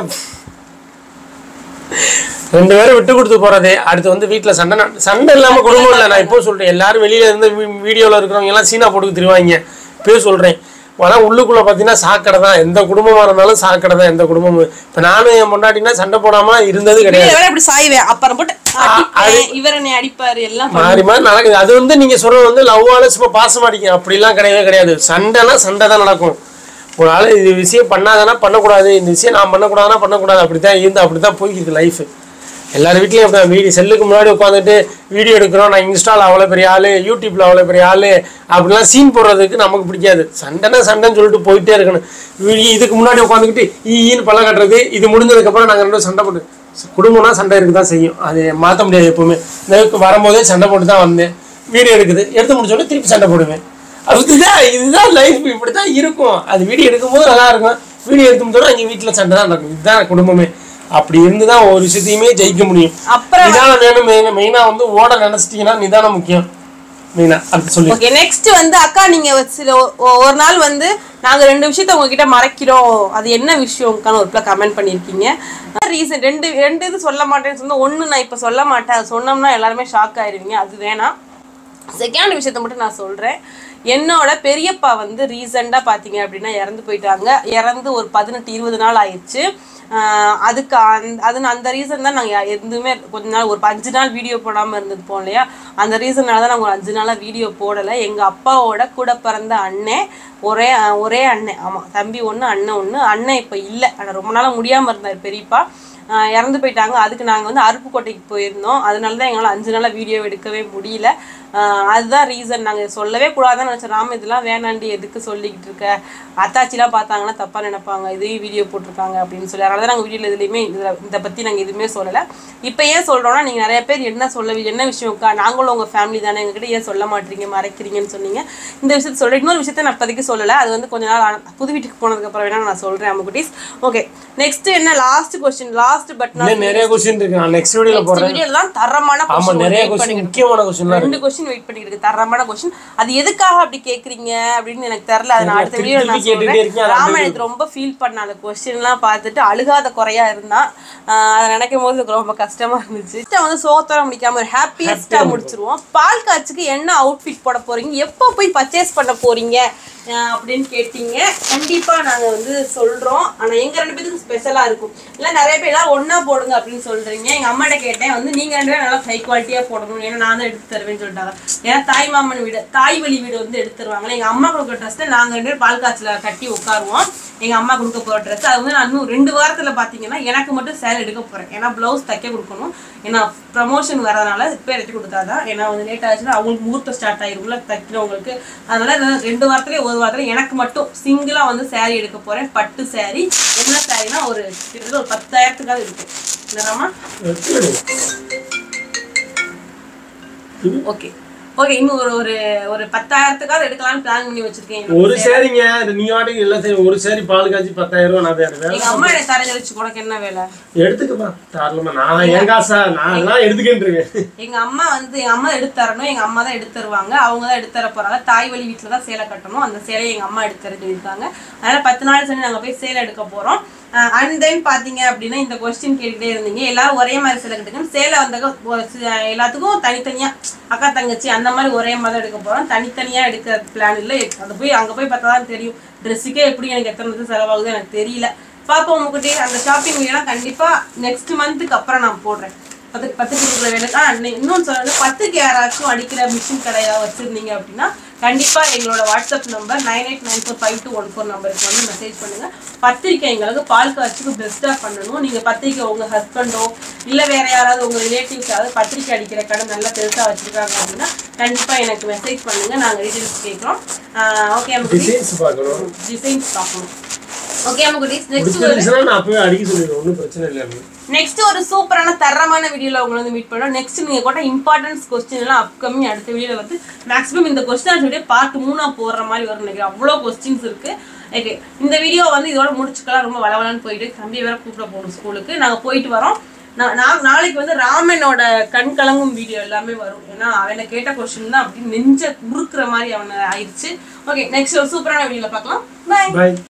ரெண்டு பேரும் விட்டு கொடுத்து போறதே அடுத்து வந்து வீட்டுல சண்டை நட- சண்டை இல்லாம குடும்பம் இல்ல நான் இப்போ சொல்றேன் எல்லாரும் வெளியில இருந்து வீ- வீடியோல இருக்கிறவங்க எல்லாம் சீனா போட்டு திருவாங்க இப்பயே சொல்றேன் ஆனால் உள்ளுக்குள்ளே பார்த்தீங்கன்னா சாக்கடை தான் எந்த குடும்பமாக இருந்தாலும் சாக்கடை தான் எந்த குடும்பமும் இப்போ நானும் என் பொண்டாட்டினா சண்டை போடாமல் இருந்தது கிடையாது இவரை இப்படி சாய்வேன் அப்புறம் போட்டு அடிப்பேன், இவர் என்னை அடிப்பாரு எல்லாம் மாறி மாறி நடக்குது அது வந்து நீங்கள் சொல்றது வந்து லவ்வால சும்மா பாசம் அடிக்கும் அப்படிலாம் கிடையவே கிடையாது சண்டைனா சண்டை தான் நடக்கும் ஒரு ஆள் இது விஷயம் பண்ணாதானா பண்ணக்கூடாது இந்த விஷயம் நான் பண்ணக்கூடாதுனா பண்ணக்கூடாது அப்படி தான் இருந்து அப்படி தான் போய்க்கிருக்கு லைஃப் எல்லார் வீட்லேயும் அப்படி வீடியோ செல்லுக்கு முன்னாடி உட்காந்துட்டு வீடியோ எடுக்கிறோம் நான் இன்ஸ்டாவில் அவ்வளோ பெரிய ஆள் யூடியூப்பில் அவ்வளோ பெரிய ஆள் அப்படிலாம் சீன் போடுறதுக்கு நமக்கு பிடிக்காது சண்டைனா சண்டைன்னு சொல்லிட்டு போயிட்டே இருக்கணும் வீ- இதுக்கு முன்னாடி உட்காந்துக்கிட்டு ஈன்னு பழம் கட்டுறது இது முடிஞ்சதுக்கப்புறம் நாங்கள் ரெண்டும் சண்டை போட்டு குடும்பம்னா சண்டை இருக்க தான் செய்யும் அது மாற்ற முடியாது எப்பவுமே இந்த வரும்போதே சண்டை போட்டு தான் வந்தேன் வீடியோ எடுக்குது எடுத்து முடிச்சோடனே திருப்பி சண்டை போடுவேன் அதுதான் இதுதான் லைஃப் இப்படி தான் இருக்கும் அது வீடியோ எடுக்கும்போது நல்லா இருக்கும் வீடியோ எடுத்து முடிச்சோன்னா அங்கே வீட்டில் சண்டை தான் நடக்கும் இதுதான் குடும்பமே அப்படி இருந்து தான் ஒரு விஷயத்தையுமே ஜெயிக்க முடியும் அப்புறம் நிதானம் வேணும் மெயினா மெயினாக வந்து ஓட நினச்சிட்டிங்கன்னா நிதானம் முக்கியம் மெயினாக அடுத்து சொல்லி ஓகே நெக்ஸ்ட் வந்து அக்கா நீங்க சில ஒ- ஒரு நாள் வந்து நாங்க ரெண்டு விஷயத்த உங்ககிட்ட மறைக்கிறோம் அது என்ன விஷயம்க்கான ஒரு கமெண்ட் பண்ணியிருக்கீங்க ரீசன் ரெண்டு ரெண்டு இது சொல்ல மாட்டேன்னு சொன்னா ஒண்ணு நான் இப்ப சொல்ல மாட்டேன் அது சொன்னோம்னா எல்லாருமே ஷாக் ஆயிருவீங்க அது வேணாம் செகண்ட் விஷயத்த மட்டும் நான் சொல்றேன் என்னோட பெரியப்பா வந்து ரீசெண்டாக பார்த்தீங்க அப்படின்னா இறந்து போயிட்டாங்க இறந்து ஒரு பதினெட்டு இருபது நாள் ஆயிடுச்சு ஆஹ் அதுக்கு அந்த அது அந்த ரீசன் தான் நாங்கள் எதுவுமே கொஞ்ச நாள் ஒரு அஞ்சு நாள் வீடியோ போடாமல் இருந்தது போம் இல்லையா அந்த ரீசனால தான் நாங்கள் ஒரு அஞ்சு நாளாக வீடியோ போடலை எங்கள் அப்பாவோட கூட பிறந்த அண்ணன் ஒரே ஒரே அண்ணன் ஆமாம் தம்பி ஒன்று அண்ணன் ஒன்று அண்ணன் இப்போ இல்லை ஆனால் ரொம்ப நாளாக முடியாமல் இருந்தார் பெரியப்பா ஆஹ் இறந்து போயிட்டாங்க அதுக்கு நாங்கள் வந்து அருப்புக்கோட்டைக்கு போயிருந்தோம் அதனால தான் எங்களால் அஞ்சு நாளாக வீடியோ எடுக்கவே முடியல ஆஹ் அதுதான் ரீசன் நாங்கள் சொல்லவே கூடாதுன்னு நினச்சோம் ராம இதெல்லாம் வேணாண்டி எதுக்கு சொல்லிக்கிட்டு இருக்க அத்தாச்சிலாம் பார்த்தாங்கன்னா தப்பாக நினைப்பாங்க இதையும் வீடியோ போட்டிருக்காங்க அப்படின்னு சொல்லி அதனால தான் நாங்கள் வீடியோவில் எதுலேயுமே இதில் இதை பற்றி நாங்கள் எதுவுமே சொல்லலை இப்போ ஏன் சொல்கிறோன்னா நீங்கள் நிறைய பேர் என்ன சொல்ல என்ன விஷயம்க்கா நாங்களும் உங்கள் ஃபேமிலி தானே எங்ககிட்ட ஏன் சொல்ல மாட்டீங்க மறைக்கிறீங்கன்னு சொன்னீங்க இந்த விஷயத்த சொல்கிறேன் இன்னொரு விஷயத்த நான் இப்போதைக்கு சொல்லலை அது வந்து கொஞ்ச நாள் ஆன- புது வீட்டுக்கு போனதுக்கப்புறம் வேணா நான் சொல்கிறேன் அம்முக்குட்டீஸ் ஓகே நெக்ஸ்ட் என்ன லாஸ்ட் கொஸ்டின் லாஸ்ட் பட் நான் இன்னும் நிறைய கொஸ்டின் இருக்கு நான் நெக்ஸ்ட் வீடியோவில் போடுறேன் வீடியோல தான் தரமான ஆமா question நிறைய wait கொஸ்டின் பண்ணிக்கிட்டு முக்கியமான கொஸ்டின்லாம் இருக்கு ரெண்டு கொஸ்டின் வெயிட் பண்ணிட்டு இருக்கு தரமான கொஸ்டின் அது எதுக்காக அப்படி கேக்குறீங்க அப்படின்னு எனக்கு தெரியல அது நான் அடுத்த திருப்பி வீடியோ நான் திருப்பி கேட்டுட்டே இருக்கீங்க, சொல்றேன் அது ராமன் எனக்கு ரொம்ப ஃபீல் பண்ண அந்த கொஸ்டின் எல்லாம் பார்த்துட்டு அழுகாத குறையா இருந்தான் ஆஹ் அதை நினைக்கும் போது எனக்கு ரொம்ப கஷ்டமா இருந்துச்சு இஷ்டம் வந்து சோகத்தோட முடிக்காம ஒரு ஹாப்பியஸ்டா முடிச்சிருவோம் பால் காய்ச்சுக்கு என்ன அவுட்ஃபிட் போட போறீங்க எப்போ போய் பர்ச்சேஸ் பண்ண போறீங்க ஆஹ் அப்படின்னு கேட்டீங்க கண்டிப்பா நாங்க வந்து சொல்றோம் ஆனா எங்க ரெண்டு பேத்துக்கு ஸ்பெஷலா இருக்கும் இல்ல நிறைய பேர் எல்லாம் ஒண்ணா போடுங்க அப்படின்னு சொல்றீங்க எங்க அம்மாட்ட கேட்டேன் வந்து நீங்க ரெண்டு பேரும் நல்லா ஹை குவாலிட்டியா போடணும் ஏன்னா நான் தான் எடுத்து தருவேன்னு சொல்லிட்டாங்க ஏன்னா தாய் மாமன் வீடு தாய் வழி வீடு வந்து எடுத்து தருவாங்க எங்க அம்மா கொடுக்குற ட்ரெஸ் நாங்க ரெண்டு பேரும் பால் காய்ச்சல கட்டி உட்காருவோம் எங்க அம்மா கொடுக்க போற ட்ரெஸ் அது வந்து நான் இன்னும் ரெண்டு வாரத்துல பாத்தீங்கன்னா எனக்கு மட்டும் சேல் எடுக்க போறேன் ஏன்னா பிளவுஸ் தைக்க கொடுக்கணும் ஏன்னா ப்ரமோஷன் வரதுனால இப்போ எடுத்து கொடுத்தாதான் ஏன்னா வந்து லேட் ஆச்சுன்னா அவங்களுக்கு முகூர்த்தம் ஸ்டார்ட் ஆயிரும்ல தைக்கிறவங்களுக்கு அதனால நான் ரெண்டு வாரத்துலயே ஒரு வாரத்துல எனக்கு மட்டும் சிங்கிளா வந்து saree எடுக்க போறேன் பட்டு saree என்ன சாரினா ஒரு கிட்டத்தட்ட ஒரு பத்தாயிரத்துக்காவது இருக்கு என்னமா ஓகே ஓகே இன்னும் ஒரு ஒரு ஒரு பத்தாயிரத்துக்காவது எடுக்கலாம்னு பிளான் பண்ணி வச்சிருக்கேன் ஒரு சேரிங்க நீங்க வாட்டுக்கு எல்லாம் சரி ஒரு சேரி பால் காய்ச்சி பத்தாயிரம் ரூபா நான் வேற எங்க அம்மா எனக்கு தரஞ்சு வச்சு உனக்கு என்ன வேலை எடுத்துக்கப்பா தாராளமா நான் என் காசா நான் எல்லாம் எடுத்துக்கிட்டு இருக்கேன் எங்க அம்மா வந்து எங்க அம்மா எடுத்து தரணும் எங்க அம்மா தான் எடுத்து தருவாங்க அவங்க தான் எடுத்து தர போறாங்க தாய் வழி வீட்டுல தான் சேலை கட்டணும் அந்த சேலையை எங்க அம்மா எடுத்து தர சொல்லியிருக்காங்க அதனால பத்து நாள் சென்று நாங்க போய் சேலை எடுக்க போறோம் அண்ட் தென் பாத்தீங்க அப்படின்னா இந்த கொஸ்டின் கேட்டுட்டே இருந்தீங்க எல்லாரும் ஒரே மாதிரி சேலை கட்டுங்க சேலை வந்தாக்க ஒரு சி- எல்லாத்துக்கும் தனித்தனியா அக்கா தங்கச்சி அந்த மாதிரி ஒரே மாதிரி தான் எடுக்க போறோம் தனித்தனியா எடுக்க பிளான் இல்லை அது போய் அங்க போய் பார்த்தா தான் தெரியும் ட்ரெஸ்ஸுக்கே எப்படி எனக்கு எத்தனை இது செலவாகுது எனக்கு தெரியல பாப்போம் உங்ககிட்ட அந்த ஷாப்பிங் வீடியோலாம் கண்டிப்பா நெக்ஸ்ட் மந்த்துக்கு அப்புறம் நான் போடுறேன் பத்து பத்துக்கு கொடுக்குற வேலை ஆ இன்னும் இன்னொன்று சொல்லணும் பத்துக்கு யாராச்சும் அடிக்கிற மிஷின் கடையா வச்சிருந்தீங்க அப்படின்னா கண்டிப்பா எங்களோட WhatsApp number nine eight nine four five two one four நம்பருக்கு வந்து மெசேஜ் பண்ணுங்க பத்திரிக்கை எங்களுக்கு பால் காய்ச்சிக்கு பெஸ்ட்டாக பண்ணணும் நீங்க பத்திரிக்கை உங்க ஹஸ்பண்டோ இல்ல வேற யாராவது உங்க ரிலேட்டிவ்ஸ் யாராவது பத்திரிக்கை அடிக்கிற கடை நல்லா பெருசா வச்சிருக்காங்க அப்படின்னா கண்டிப்பா எனக்கு மெசேஜ் பண்ணுங்க நாங்க டீடைல்ஸ் கேட்குறோம் ஓகே நமக்கு டிசைன்ஸ் பார்க்கணும் டிசைன்ஸ் பார்க்கணும் ஓகே நமக்கு நெக்ஸ்ட் பிடிச்சிருந்துச்சுன்னா நான் போய் அடிக்க சொல்லிடுவேன் ஒன்றும் பிரச்சனை இல்லை எனக்கு நெக்ஸ்ட் ஒரு சூப்பரான தரமான வீடியோல உங்களை வந்து மீட் பண்ணோம் நெக்ஸ்ட் நீங்க கூட இம்பார்ட்டன்ஸ் கொஸ்டின் எல்லாம் அப்கமிங் அடுத்த வீடியோல வந்து மேக்ஸிமம் இந்த கொஸ்டின் வீடியோ பார்ட் மூணா போடுற மாதிரி வரும் நினைக்கிறேன் அவ்வளோ கொஸ்டின்ஸ் இருக்கு ஓகே இந்த வீடியோ வந்து இதோட முடிச்சுக்கலாம் ரொம்ப வளவலன்னு போயிட்டு தம்பி வேற கூப்பிட போகணும் ஸ்கூலுக்கு நாங்க போயிட்டு வரோம் நான் நான் நாளைக்கு வந்து ராமனோட கண் கலங்கும் வீடியோ எல்லாமே வரும் ஏன்னா அவனை கேட்ட கொஸ்டின் தான் அப்படி நெஞ்ச குறுக்குற மாதிரி அவனை ஆயிடுச்சு ஓகே நெக்ஸ்ட் ஒரு சூப்பரான வீடியோல பார்க்கலாம் பாய் பாய்